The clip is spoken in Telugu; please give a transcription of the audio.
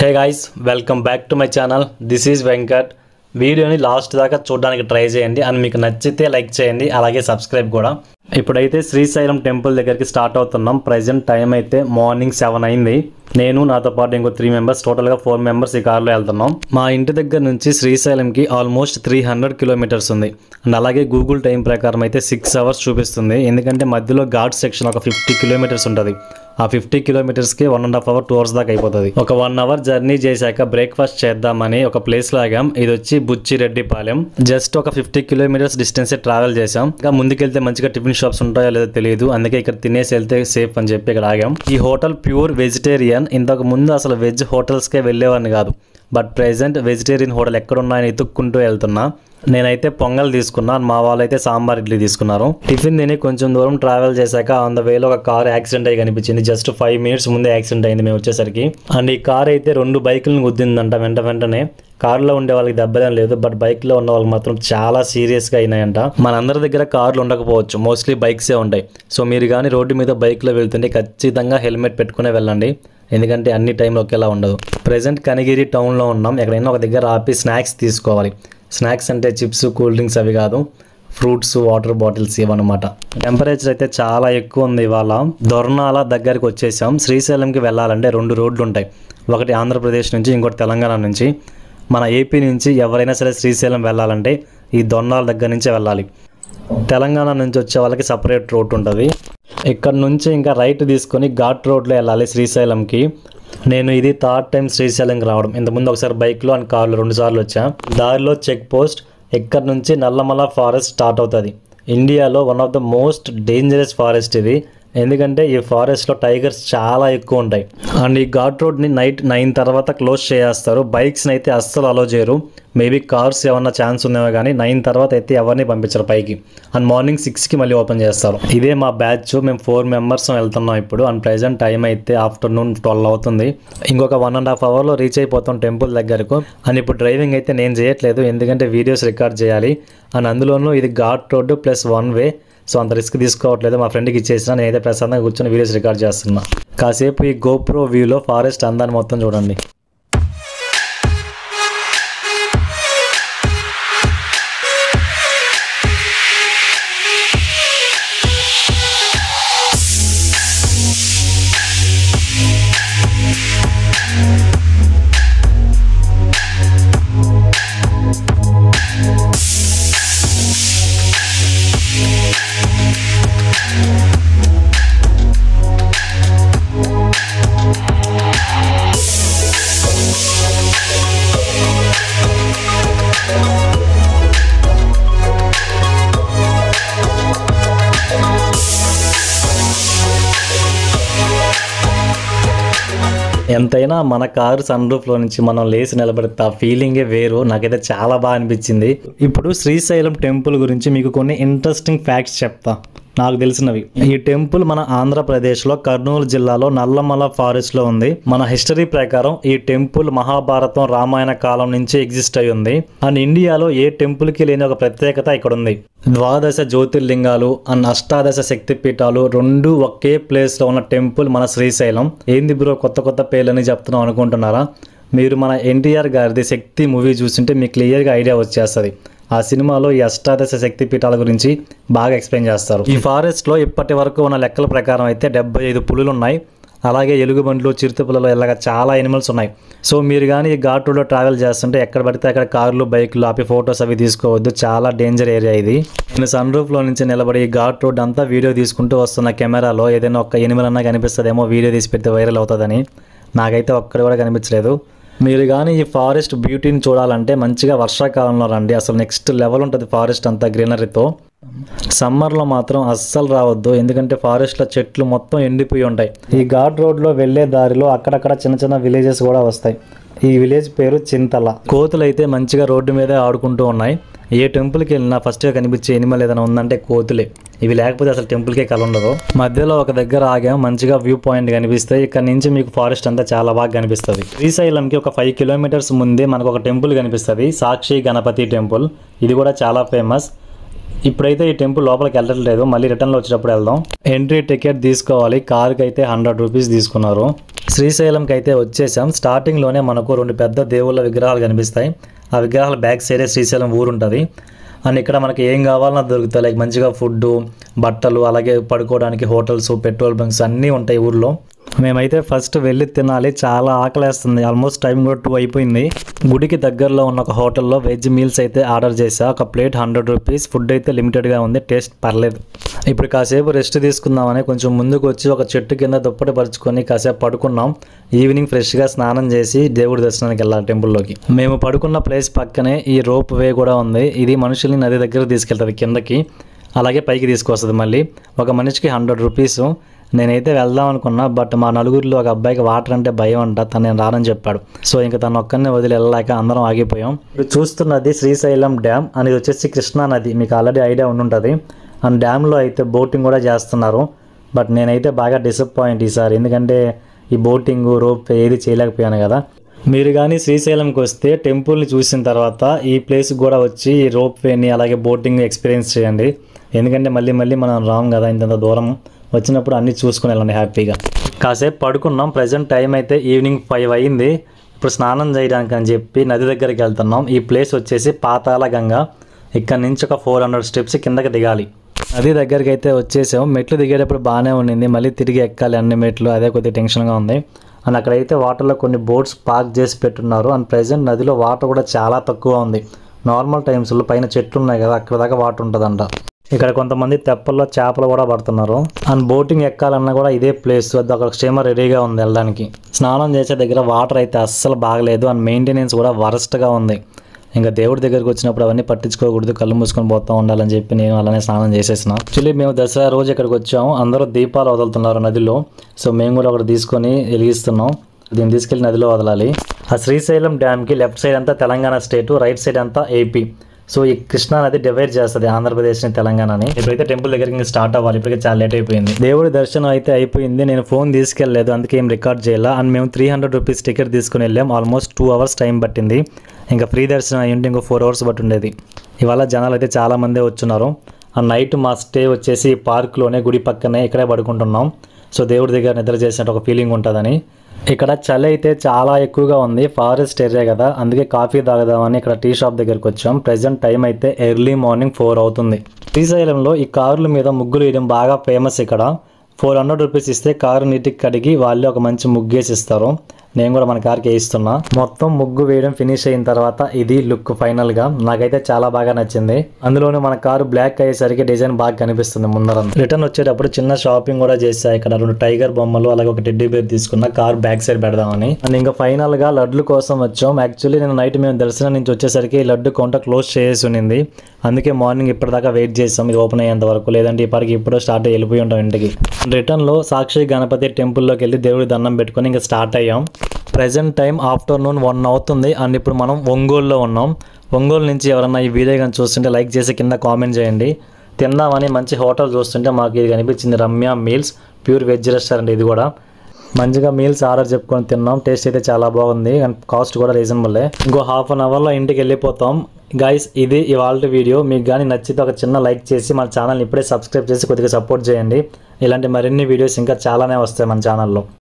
hey guys welcome back to my channel this is Venkat వీడియోని లాస్ట్ దాకా చూడడానికి ట్రై చేయండి అండ్ మీకు నచ్చితే లైక్ చేయండి అలాగే సబ్స్క్రైబ్ కూడా ఇప్పుడైతే శ్రీశైలం టెంపుల్ దగ్గరికి స్టార్ట్ అవుతున్నాం ప్రజెంట్ టైం అయితే మార్నింగ్ సెవెన్ అయింది నేను నాతో పాటు ఇంకో త్రీ మెంబర్స్ టోటల్గా ఫోర్ మెంబర్స్ ఈ కార్లో వెళ్తున్నాం మా ఇంటి దగ్గర నుంచి శ్రీశైలంకి ఆల్మోస్ట్ త్రీ హండ్రెడ్ కిలోమీటర్స్ ఉంది అండ్ అలాగే గూగుల్ టైం ప్రకారం అయితే సిక్స్ అవర్స్ చూపిస్తుంది ఎందుకంటే మధ్యలో ఘాట్ సెక్షన్ ఒక ఫిఫ్టీ కిలోమీటర్స్ ఉంటుంది ఆ ఫిఫ్టీ కిలోమీటర్స్కి one and half hour two hours దాకా అయిపోతుంది ఒక వన్ అవర్ జర్నీ చేశాక బ్రేక్ఫాస్ట్ చేద్దామని ఒక ప్లేస్ లాగాం ఇది వచ్చి బుచ్చిరెడ్డిపాలెం జస్ట్ ఒక ఫిఫ్టీ కిలోమీటర్స్ డిస్టెన్స్ ట్రావెల్ చేసాం ఇంకా ముందుకెళ్తే మంచిగా టిఫిన్ షాప్స్ ఉంటాయో లేదో తెలియదు అందుకే ఇక్కడ తినేసి వెళ్తే సేఫ్ అని చెప్పి ఇక్కడ ఆగాం ఈ హోటల్ ప్యూర్ వెజిటేరియన్ ఇంతకు ముందు అసలు వెజ్ హోటల్స్కే వెళ్ళేవాడిని కాదు బట్ ప్రెసెంట్ వెజిటేరియన్ హోటల్ ఎక్కడ ఉన్నాయని ఎత్తుక్కుంటూ వెళ్తున్నా నేనైతే పొంగల్ తీసుకున్నా మా వాళ్ళైతే సాంబార్ ఇడ్లీ తీసుకున్నారు టిఫిన్ తిని కొంచెం దూరం ట్రావెల్ చేశాక ఆన్ ద వేలో ఒక కార్ యాక్సిడెంట్ అయ్యి కనిపించింది జస్ట్ ఫైవ్ మినిట్స్ ముందే యాక్సిడెంట్ అయింది మేము వచ్చేసరికి అండ్ ఈ కార్ అయితే రెండు బైకులను గుద్దిందంట వెంట వెంటనే కార్లో ఉండే వాళ్ళకి దెబ్బలేం లేదు బట్ బైక్లో ఉన్న వాళ్ళకి మాత్రం చాలా సీరియస్గా అయినాయంట మనందరి దగ్గర కార్లు ఉండకపోవచ్చు మోస్ట్లీ బైక్సే ఉంటాయి సో మీరు కానీ రోడ్డు మీద బైక్లో వెళ్తుంటే ఖచ్చితంగా హెల్మెట్ పెట్టుకునే వెళ్ళండి ఎందుకంటే అన్ని టైంలో ఒకేలా ఉండదు ప్రజెంట్ కనిగిరి టౌన్లో ఉన్నాం ఎక్కడైనా ఒక దగ్గర ఆపి స్నాక్స్ తీసుకోవాలి స్నాక్స్ అంటే చిప్స్ కూల్ డ్రింక్స్ అవి కాదు ఫ్రూట్స్ వాటర్ బాటిల్స్ ఇవన్నమాట టెంపరేచర్ అయితే చాలా ఎక్కువ ఉంది ఇవాళ దొర్నాల దగ్గరికి వచ్చేసాం శ్రీశైలంకి వెళ్ళాలంటే రెండు రోడ్లు ఉంటాయి ఒకటి ఆంధ్రప్రదేశ్ నుంచి ఇంకోటి తెలంగాణ నుంచి మన ఏపీ నుంచి ఎవరైనా సరే శ్రీశైలం వెళ్ళాలంటే ఈ దొర్నాల దగ్గర నుంచే వెళ్ళాలి తెలంగాణ నుంచి వచ్చే వాళ్ళకి సపరేట్ రోడ్ ఉంటుంది ఇక్కడ నుంచి ఇంకా రైట్ తీసుకొని ఘాట్ రోడ్లో వెళ్ళాలి శ్రీశైలంకి నేను ఇది థర్డ్ టైం శ్రీశైలంకి రావడం ఇంతకుముందు ఒకసారి బైక్లో అండ్ కార్లో రెండు సార్లు వచ్చా దారిలో చెక్ పోస్ట్ ఇక్కడ నుంచి నల్లమల ఫారెస్ట్ స్టార్ట్ అవుతుంది ఇండియాలో one of the most dangerous forest ఇది ఎందుకంటే ఈ ఫారెస్ట్లో టైగర్స్ చాలా ఎక్కువ ఉంటాయి అండ్ ఈ ఘాట్ రోడ్ని నైట్ నైన్ తర్వాత క్లోజ్ చేసేస్తారు బైక్స్ని అయితే అస్సలు అలో చేయరు మేబీ కార్స్ ఏమన్నా ఛాన్స్ ఉందేమో కానీ నైన్ తర్వాత అయితే ఎవరిని పంపించరు పైకి అండ్ మార్నింగ్ సిక్స్కి మళ్ళీ ఓపెన్ చేస్తారు ఇదే మా బ్యాచ్ మేము ఫోర్ మెంబర్స్ వెళ్తున్నాం ఇప్పుడు అండ్ ప్రెజెంట్ టైం అయితే ఆఫ్టర్నూన్ ట్వెల్వ్ అవుతుంది ఇంకొక వన్ అండ్ హాఫ్ అవర్లో రీచ్ అయిపోతాం టెంపుల్ దగ్గరకు అండ్ ఇప్పుడు డ్రైవింగ్ అయితే నేను చేయట్లేదు ఎందుకంటే వీడియోస్ రికార్డ్ చేయాలి అండ్ అందులోనూ ఇది ghat road plus one way so అంత రిస్క్ తీసుకోవట్లేదు మా ఫ్రెండ్కి ఇచ్చేసిన నేనైతే ప్రశాంతంగా కూర్చొని వీడియోస్ రికార్డ్ చేస్తున్నా కాసేపు ఈ గోప్రో వ్యూలో ఫారెస్ట్ అందాన్ని మొత్తం చూడండి ఎంతైనా మన కారు సన్ రూఫ్లో నుంచి మనం లేచి నిలబడితే ఆ ఫీలింగే వేరు నాకైతే చాలా బాగా అనిపించింది ఇప్పుడు శ్రీశైలం టెంపుల్ గురించి మీకు కొన్ని ఇంట్రెస్టింగ్ ఫ్యాక్ట్స్ చెప్తా నాకు తెలిసినవి ఈ టెంపుల్ మన ఆంధ్రప్రదేశ్లో కర్నూలు జిల్లాలో నల్లమల ఫారెస్ట్లో ఉంది మన హిస్టరీ ప్రకారం ఈ టెంపుల్ మహాభారతం రామాయణ కాలం నుంచి ఎగ్జిస్ట్ అయి ఉంది అండ్ ఇండియాలో ఏ టెంపుల్కి లేని ఒక ప్రత్యేకత ఇక్కడ ఉంది ద్వాదశ జ్యోతిర్లింగాలు అండ్ అష్టాదశ శక్తి పీఠాలు రెండు ఒకే ప్లేస్లో ఉన్న టెంపుల్ మన శ్రీశైలం ఏంది బ్రో కొత్త కొత్త పేర్లని చెప్తున్నాం అనుకుంటున్నారా మీరు మన ఎన్టీఆర్ గారిది శక్తి మూవీ చూస్తుంటే మీకు క్లియర్గా ఐడియా వచ్చేస్తుంది ఆ సినిమాలో ఈ అష్టాదశ శక్తి పీఠాల గురించి బాగా ఎక్స్ప్లెయిన్ చేస్తారు ఈ ఫారెస్ట్లో ఇప్పటి వరకు ఉన్న లెక్కల ప్రకారం అయితే డెబ్బై ఐదు పులులు ఉన్నాయి అలాగే ఎలుగుబండ్లు చిరుతపులలో ఇలాగ చాలా ఎనిమల్స్ ఉన్నాయి సో మీరు కానీ ఈ ఘాట్ రోడ్లో ట్రావెల్ చేస్తుంటే ఎక్కడ పడితే అక్కడ కార్లు బైక్లు ఆపి ఫొటోస్ అవి తీసుకోవద్దు చాలా డేంజర్ ఏరియా ఇది నేను సన్ రూఫ్లో నుంచి నిలబడి ఈ ఘాట్ రోడ్ అంతా వీడియో తీసుకుంటూ వస్తున్న కెమెరాలో ఏదైనా ఒక్క ఎనిమల్ అన్నా కనిపిస్తుందేమో వీడియో తీసి పెడితే వైరల్ అవుతుందని నాకైతే ఒక్కడు కూడా కనిపించలేదు మీరు కానీ ఈ ఫారెస్ట్ బ్యూటీని చూడాలంటే మంచిగా వర్షాకాలంలో రండి అసలు నెక్స్ట్ లెవెల్ ఉంటుంది ఫారెస్ట్ అంతా గ్రీనరీతో సమ్మర్లో మాత్రం అస్సలు రావద్దు ఎందుకంటే ఫారెస్ట్లో చెట్లు మొత్తం ఎండిపోయి ఉంటాయి ఈ ఘాట్ రోడ్లో వెళ్ళే దారిలో అక్కడక్కడ చిన్న చిన్న విలేజెస్ కూడా వస్తాయి ఈ విలేజ్ పేరు చింతల కోతులు అయితే మంచిగా రోడ్డు మీదే ఆడుకుంటూ ఉన్నాయి ఏ టెంపుల్కి వెళ్ళినా ఫస్ట్గా కనిపించే ఎనిమల్ ఏదైనా ఉందంటే కోతులే ఇవి లేకపోతే అసలు టెంపుల్కే కల ఉండదు మధ్యలో ఒక దగ్గర ఆగాం మంచిగా వ్యూ పాయింట్ కనిపిస్తాయి ఇక్కడ నుంచి మీకు ఫారెస్ట్ అంతా చాలా బాగా కనిపిస్తుంది శ్రీశైలంకి ఒక ఫైవ్ కిలోమీటర్స్ ముందే మనకు ఒక టెంపుల్ కనిపిస్తుంది సాక్షి గణపతి టెంపుల్ ఇది కూడా చాలా ఫేమస్ ఇప్పుడైతే ఈ టెంపుల్ లోపలికి వెళ్ళట్లేదు మళ్ళీ రిటర్న్లో వచ్చేటప్పుడు వెళ్దాం ఎంట్రీ టికెట్ తీసుకోవాలి కార్కి అయితే హండ్రెడ్ రూపీస్ తీసుకున్నారు శ్రీశైలంకి అయితే వచ్చేసాం స్టార్టింగ్లోనే మనకు రెండు పెద్ద దేవుళ్ళ విగ్రహాలు కనిపిస్తాయి ఆ విగ్రహాల బ్యాక్ సైడే శ్రీశైలం ఊరు ఉంటుంది అండ్ ఇక్కడ మనకి ఏం కావాలన్నా దొరుకుతాయి లైక్ మంచిగా ఫుడ్ బట్టలు అలాగే పడుకోవడానికి హోటల్స్ పెట్రోల్ బంక్స్ అన్నీ ఉంటాయి ఊర్లో మేమైతే ఫస్ట్ వెళ్ళి తినాలి చాలా ఆకలేస్తుంది ఆల్మోస్ట్ టైం కూడా టూ అయిపోయింది గుడికి దగ్గరలో ఉన్న ఒక హోటల్లో వెజ్ మీల్స్ అయితే ఆర్డర్ చేసా ఒక ప్లేట్ హండ్రెడ్ రూపీస్ ఫుడ్ అయితే లిమిటెడ్గా ఉంది టేస్ట్ పర్లేదు ఇప్పుడు కాసేపు రెస్ట్ తీసుకుందామని కొంచెం ముందుకు వచ్చి ఒక చెట్టు కింద దుప్పటి పరుచుకొని కాసేపు పడుకున్నాం ఈవినింగ్ ఫ్రెష్గా స్నానం చేసి దేవుడి దర్శనానికి వెళ్ళాలి టెంపుల్లోకి మేము పడుకున్న ప్లేస్ పక్కనే ఈ రోప్ వే కూడా ఉంది ఇది మనుషుల్ని నది దగ్గర తీసుకెళ్తుంది కిందకి అలాగే పైకి తీసుకొస్తుంది మళ్ళీ ఒక మనిషికి హండ్రెడ్ రూపీస్ నేనైతే వెళ్దాం అనుకున్నా బట్ మా నలుగురిలో ఒక అబ్బాయికి వాటర్ అంటే భయం అంట తను నేను రానని చెప్పాడు సో ఇంకా తను ఒక్కరిని వదిలి వెళ్ళలేక అందరం ఆగిపోయాం ఇప్పుడు చూస్తున్నది శ్రీశైలం డ్యామ్ అనేది వచ్చేసి కృష్ణా నది మీకు ఆల్రెడీ ఐడియా ఉండుంటుంది అండ్ డ్యామ్లో అయితే బోటింగ్ కూడా చేస్తున్నారు బట్ నేనైతే బాగా డిసప్పాయింట్ ఈసారి ఎందుకంటే ఈ బోటింగ్ రోప్ ఏది చేయలేకపోయాను కదా మీరు కానీ శ్రీశైలంకి వస్తే టెంపుల్ని చూసిన తర్వాత ఈ ప్లేస్ కూడా వచ్చి ఈ రోప్ వేని అలాగే బోటింగ్ ఎక్స్పీరియన్స్ చేయండి ఎందుకంటే మళ్ళీ మళ్ళీ మనం రాం కదా ఇంత దూరం వచ్చినప్పుడు అన్నీ చూసుకుని వెళ్ళండి హ్యాపీగా కాసేపు పడుకున్నాం ప్రజెంట్ టైం అయితే ఈవినింగ్ ఫైవ్ అయింది ఇప్పుడు స్నానం చేయడానికి అని చెప్పి నది దగ్గరికి వెళ్తున్నాం ఈ ప్లేస్ వచ్చేసి పాతాల గంగ ఇక్కడ నుంచి ఒక ఫోర్ హండ్రెడ్ స్టెప్స్ కిందకి దిగాలి నది దగ్గరికి అయితే వచ్చేసాం మెట్లు దిగేటప్పుడు బాగానే ఉండింది మళ్ళీ తిరిగి ఎక్కాలి అన్ని మెట్లు అదే కొద్దిగా టెన్షన్గా ఉంది అండ్ అక్కడైతే వాటర్లో కొన్ని బోట్స్ పార్క్ చేసి పెట్టున్నారు అండ్ ప్రజెంట్ నదిలో వాటర్ కూడా చాలా తక్కువ ఉంది నార్మల్ టైమ్స్లో పైన చెట్లు ఉన్నాయి కదా అక్కడ దాకా వాటర్ ఉంటుందంట ఇక్కడ కొంతమంది తెప్పల్లో చేపలు కూడా పడుతున్నారు అండ్ బోటింగ్ ఎక్కాలన్నా కూడా ఇదే ప్లేస్ అది అక్కడ స్టీమర్ రెడీగా ఉంది వెళ్ళడానికి స్నానం చేసే దగ్గర వాటర్ అయితే అస్సలు బాగలేదు అండ్ మెయింటెనెన్స్ కూడా వరస్ట్గా ఉంది ఇంకా దేవుడి దగ్గరికి వచ్చినప్పుడు అవన్నీ పట్టించుకోకూడదు కళ్ళు మూసుకొని పోతా ఉండాలని చెప్పి నేను అలానే స్నానం చేసేసిన యాక్చువల్లీ మేము దసరా రోజు ఇక్కడికి వచ్చాము అందరూ దీపాలు వదులుతున్నారు నదిలో సో మేము కూడా ఒకటి తీసుకొని వెలిగిస్తున్నాం దీన్ని తీసుకెళ్లి నదిలో వదలాలి ఆ శ్రీశైలం డ్యామ్కి లెఫ్ట్ సైడ్ అంతా తెలంగాణ స్టేట్ రైట్ సైడ్ అంతా ఏపీ సో ఈ కృష్ణా నది డివైడ్ చేస్తుంది ఆంధ్రప్రదేశ్ని తెలంగాణని ఇప్పుడైతే టెంపుల్ దగ్గరికి ఇంకా స్టార్ట్ అవ్వాలి ఇప్పటికే చాలా లేట్ అయిపోయింది దేవుడి దర్శనం అయితే అయిపోయింది నేను ఫోన్ తీసుకెళ్ళలేదు అందుకే ఏం రికార్డ్ చేయాల అండ్ మేము త్రీ హండ్రెడ్ రూపీస్ టికెట్ తీసుకుని వెళ్ళాం ఆల్మోస్ట్ టూ అవర్స్ టైం పట్టింది ఇంకా ఫ్రీ దర్శనం అయ్యింటే ఇంకో ఫోర్ అవర్స్ బట్టి ఉండేది ఇవాళ జనాలు అయితే చాలా మందే వచ్చున్నారు ఆ నైట్ మా స్టే వచ్చేసి పార్క్లోనే గుడి పక్కనే ఇక్కడే పడుకుంటున్నాం సో దేవుడి దగ్గర నిద్ర చేసినట్టు ఒక ఫీలింగ్ ఉంటుందని ఇక్కడ చలి అయితే చాలా ఎక్కువగా ఉంది ఫారెస్ట్ ఏరియా కదా అందుకే కాఫీ తాగదామని ఇక్కడ టీ షాప్ దగ్గరికి వచ్చాం ప్రెసెంట్ టైం అయితే ఎర్లీ మార్నింగ్ ఫోర్ అవుతుంది శ్రీశైలంలో ఈ కార్ల మీద ముగ్గులు వేయడం బాగా ఫేమస్ ఇక్కడ ఫోర్ హండ్రెడ్ రూపీస్ ఇస్తే కారు నీటికి కడిగి వాళ్ళే ఒక మంచి ముగ్గేసి ఇస్తారు నేను కూడా మన కార్కి వేయిస్తున్నా మొత్తం ముగ్గు వేయడం ఫినిష్ అయిన తర్వాత ఇది లుక్ ఫైనల్ గా నాకైతే చాలా బాగా నచ్చింది అందులోనే మన కారు బ్లాక్ అయ్యేసరికి డిజైన్ బాగా కనిపిస్తుంది ముందర రిటర్న్ వచ్చేటప్పుడు చిన్న షాపింగ్ కూడా చేసా ఇక్కడ రెండు టైగర్ బొమ్మలు అలాగే ఒక టెడ్డీ బేర్ తీసుకున్న కార్ బ్యాక్ సైడ్ పెడదామని అండ్ ఇంకా ఫైనల్ గా లడ్లు కోసం వచ్చాం యాక్చువల్లీ నేను నైట్ మేము దర్శనం నుంచి వచ్చేసరికి ఈ లడ్డు కౌంటర్ క్లోజ్ చేసి ఉన్నింది అందుకే మార్నింగ్ ఇప్పటిదాకా వెయిట్ చేసాం ఇది ఓపెన్ అయ్యేంత వరకు లేదంటే ఇప్పటికి ఇప్పుడో స్టార్ట్ అయ్యి వెళ్ళిపోయి ఉంటాం ఇంటికి రిటర్న్ లో సాక్షి గణపతి టెంపుల్లోకి వెళ్ళి దేవుడి దండం పెట్టుకొని ఇంకా స్టార్ట్ అయ్యాం ప్రజెంట్ టైం ఆఫ్టర్నూన్ వన్ అవుతుంది అండ్ ఇప్పుడు మనం ఒంగోలులో ఉన్నాం ఒంగోలు నుంచి ఎవరన్నా ఈ వీడియో కానీ చూస్తుంటే లైక్ చేసి కింద కామెంట్ చేయండి తిందామని మంచి హోటల్ చూస్తుంటే మాకు ఇది కనిపించింది Ramya meals pure veg restaurant ఇది కూడా మంచిగా మీల్స్ ఆర్డర్ చెప్పుకొని తిన్నాం టేస్ట్ అయితే చాలా బాగుంది అండ్ కాస్ట్ కూడా రీజనబుల్ ఇంకో హాఫ్ అన్ అవర్లో ఇంటికి వెళ్ళిపోతాం గైస్ ఇది ఇవాళ వీడియో మీకు కానీ నచ్చితే ఒక చిన్న లైక్ చేసి మన ఛానల్ని ఇప్పుడే సబ్స్క్రైబ్ చేసి కొద్దిగా సపోర్ట్ చేయండి ఇలాంటి మరిన్ని వీడియోస్ ఇంకా చాలానే వస్తాయి మన ఛానల్లో